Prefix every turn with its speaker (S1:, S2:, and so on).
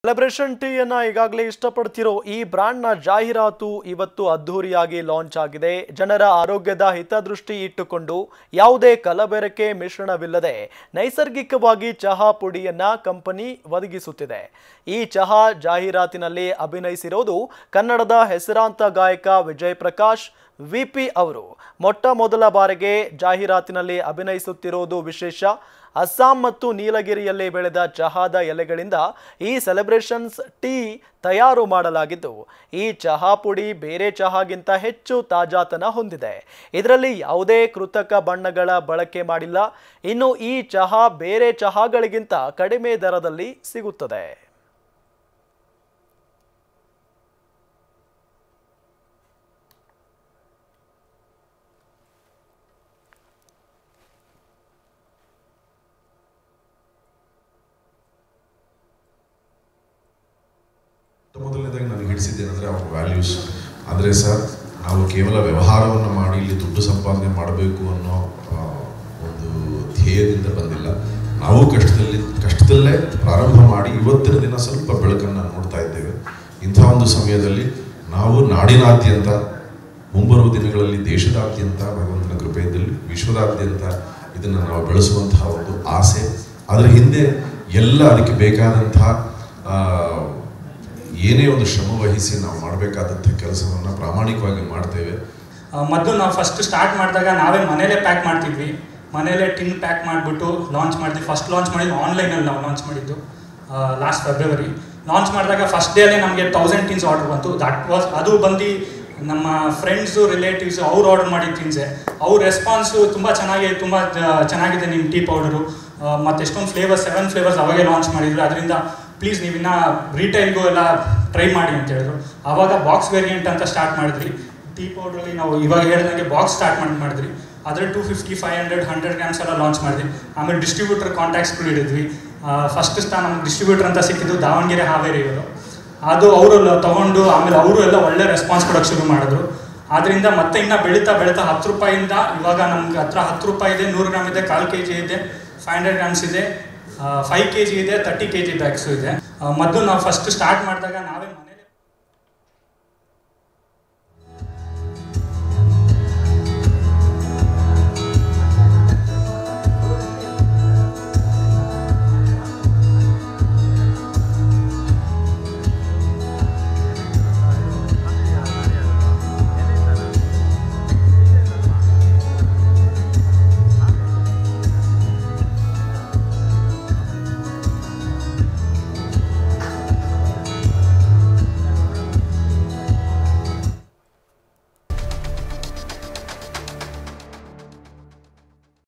S1: celebration ಟೀಯನ್ನ ಈಗಾಗಲೇ ಇಷ್ಟಪಡ್ತಿರೋ ಈ ಬ್ರ್ಯಾಂಡ್ನ ಜಾಹೀರಾತು ಇವತ್ತು ಅದ್ಧೂರಿಯಾಗಿ ಲಾಂಚ್ ಆಗಿದೆ ಜನರ ಆರೋಗ್ಯದ ಹಿತದೃಷ್ಟಿ ಇಟ್ಟುಕೊಂಡು ಯಾವುದೇ ಕಲಬೆರಕೆ ಮಿಶ್ರಣವಿಲ್ಲದೆ ನೈಸರ್ಗಿಕವಾಗಿ ಚಹಾ ಪುಡಿಯನ್ನ ಕಂಪನಿ ಒದಗಿಸುತ್ತಿದೆ ಈ ಚಹಾ ಜಾಹೀರಾತಿನಲ್ಲಿ ಅಭಿನಯಿಸಿರೋದು ಕನ್ನಡದ ಹೆಸರಾಂತ ಗಾಯಕ ವಿಜಯ್ ಪ್ರಕಾಶ್ ವಿಪಿ ಅವರು ಮೊಟ್ಟ ಮೊದಲ ಬಾರಿಗೆ ಜಾಹೀರಾತಿನಲ್ಲಿ ಅಭಿನಯಿಸುತ್ತಿರುವುದು ವಿಶೇಷ ಅಸ್ಸಾಂ ಮತ್ತು ನೀಲಗಿರಿಯಲ್ಲಿ ಬೆಳೆದ ಚಹಾದ ಎಲೆಗಳಿಂದ ಈ ಸೆಲೆಬ್ರೇಷನ್ಸ್ ಟೀ ತಯಾರು ಮಾಡಲಾಗಿದ್ದು ಈ ಚಹಾ ಪುಡಿ ಬೇರೆ ಚಹಾಗಿಂತ ಹೆಚ್ಚು ತಾಜಾತನ ಹೊಂದಿದೆ ಇದರಲ್ಲಿ ಯಾವುದೇ ಕೃತಕ ಬಣ್ಣಗಳ ಬಳಕೆ ಮಾಡಿಲ್ಲ ಇನ್ನು ಈ ಚಹಾ ಬೇರೆ ಚಹಾಗಳಿಗಿಂತ ಕಡಿಮೆ ದರದಲ್ಲಿ ಸಿಗುತ್ತದೆ
S2: ಮೊದಲನೇದಾಗಿ ನನಗೆ ಹಿಡಿಸಿದ್ದೇನೆಂದರೆ ಅವ್ರ ವ್ಯಾಲ್ಯೂಸ್ ಅಂದರೆ ಸರ್ ನಾವು ಕೇವಲ ವ್ಯವಹಾರವನ್ನು ಮಾಡಿ ಇಲ್ಲಿ ದುಡ್ಡು ಸಂಪಾದನೆ ಮಾಡಬೇಕು ಅನ್ನೋ ಆ, ಒಂದು ಧ್ಯೇಯದಿಂದ ಬಂದಿಲ್ಲ ನಾವು ಕಷ್ಟದಲ್ಲಿ ಕಷ್ಟದಲ್ಲೇ ಪ್ರಾರಂಭ ಮಾಡಿ ಇವತ್ತಿನ ದಿನ ಸ್ವಲ್ಪ ಬೆಳಕನ್ನು ನೋಡ್ತಾ ಇದ್ದೇವೆ ಇಂಥ ಒಂದು ಸಮಯದಲ್ಲಿ ನಾವು ನಾಡಿನಾದ್ಯಂತ ಮುಂಬರುವ ದಿನಗಳಲ್ಲಿ ದೇಶದಾದ್ಯಂತ ಭಗವಂತನ ಕೃಪೆಯಲ್ಲಿ ವಿಶ್ವದಾದ್ಯಂತ ಇದನ್ನು ನಾವು ಬೆಳೆಸುವಂತಹ ಒಂದು ಆಸೆ ಅದರ ಹಿಂದೆ ಎಲ್ಲ ಅದಕ್ಕೆ ಬೇಕಾದಂತಹ ಆ, ಏನೇ ಒಂದು ಶ್ರಮ ವಹಿಸಿ ನಾವು ಮಾಡಬೇಕಾದಂಥ ಕೆಲಸವನ್ನು ಪ್ರಾಮಾಣಿಕವಾಗಿ ಮಾಡ್ತೇವೆ
S3: ಮೊದಲು ನಾವು ಫಸ್ಟ್ ಸ್ಟಾರ್ಟ್ ಮಾಡಿದಾಗ ನಾವೇ ಮನೇಲೇ ಪ್ಯಾಕ್ ಮಾಡ್ತಿದ್ವಿ ಮನೇಲೇ ಟಿನ್ ಪ್ಯಾಕ್ ಮಾಡಿಬಿಟ್ಟು ಲಾಂಚ್ ಮಾಡಿದ್ವಿ ಫಸ್ಟ್ ಲಾಂಚ್ ಮಾಡಿದ್ದು ಆನ್ಲೈನಲ್ಲಿ ನಾವು ಲಾಂಚ್ ಮಾಡಿದ್ದು ಲಾಸ್ಟ್ ಫೆಬ್ರವರಿ ಲಾಂಚ್ ಮಾಡಿದಾಗ ಫಸ್ಟ್ ಡೇಲೇ ನಮಗೆ ತೌಸಂಡ್ ಟಿನ್ಸ್ ಆರ್ಡರ್ ಬಂತು ದಟ್ ವಾಸ್ ಅದು ಬಂದು ನಮ್ಮ ಫ್ರೆಂಡ್ಸು ರಿಲೇಟಿವ್ಸು ಅವ್ರು ಆರ್ಡರ್ ಮಾಡಿದ ತಿನ್ಸೆ ಅವ್ರ ರೆಸ್ಪಾನ್ಸು ತುಂಬ ಚೆನ್ನಾಗಿ ತುಂಬ ಚೆನ್ನಾಗಿದೆ ನಿಮ್ಮ ಟೀ ಪೌಡರು ಮತ್ತು ಎಷ್ಟೊಂದು ಫ್ಲೇವರ್ಸ್ ಸೆವೆನ್ ಫ್ಲೇವರ್ಸ್ ಅವಾಗೇ ಲಾಂಚ್ ಮಾಡಿದ್ರು ಅದರಿಂದ ಪ್ಲೀಸ್ ನೀವು ಇನ್ನ ರಿಟೈಲ್ಗೂ ಎಲ್ಲ ಟ್ರೈ ಮಾಡಿ ಅಂತ ಹೇಳಿದ್ರು ಆವಾಗ ಬಾಕ್ಸ್ ವೇರಿಯಂಟ್ ಅಂತ ಸ್ಟಾರ್ಟ್ ಮಾಡಿದ್ರಿ ಟೀ ಪೌಡ್ರಲ್ಲಿ ನಾವು ಇವಾಗ ಹೇಳ್ದಂಗೆ ಬಾಕ್ಸ್ ಸ್ಟಾರ್ಟ್ ಮಾಡಿ ಮಾಡಿದ್ರಿ ಅದ್ರಲ್ಲಿ two fifty five hundred hundred grams ಎಲ್ಲ ಲಾಂಚ್ ಮಾಡಿದ್ವಿ ಆಮೇಲೆ ಡಿಸ್ಟ್ರಿಬ್ಯೂಟರ್ ಕಾಂಟ್ಯಾಕ್ಟ್ಸ್ಗಳು ಹಿಡಿದ್ವಿ ಫಸ್ಟ್ ಸ್ಥಾನ ನಮ್ಗೆ ಡಿಸ್ಟ್ರಿಬ್ಯೂಟರ್ ಅಂತ ಸಿಕ್ಕಿದ್ದು ದಾವಣಗೆರೆ ಹಾವೇರಿ ಇವರು ಅದು ಅವರು ತಗೊಂಡು ಆಮೇಲೆ ಅವರು ಎಲ್ಲ ಒಳ್ಳೆ ರೆಸ್ಪಾನ್ಸ್ ಕೊಡೋಕೆ ಶುರು ಮಾಡಿದ್ರು ಆದ್ರಿಂದ ಮತ್ತೆ ಇನ್ನ ಬೆಳೀತಾ ಬೆಳೀತಾ ಹತ್ತು ರೂಪಾಯಿಂದ ಇವಾಗ ನಮ್ಗೆ ಹತ್ರ ಹತ್ತು ರೂಪಾಯಿ ಇದೆ ನೂರು ಗ್ರಾಮ್ ಇದೆ ಕಾಲು ಕೆ ಜಿ ಇದೆ ಫೈವ್ ಹಂಡ್ರೆಡ್ ಗ್ರಾಮ್ಸ್ ಇದೆ ಫೈವ್ ಕೆ ಜಿ ಇದೆ ತರ್ಟಿ ಕೆ ಜಿ ಬ್ಯಾಗ್ಸು ಇದೆ ಮೊದಲು ನಾವು ಫಸ್ಟ್ ಸ್ಟಾರ್ಟ್ ಮಾಡಿದಾಗ ನಾವೇ ಮನೆ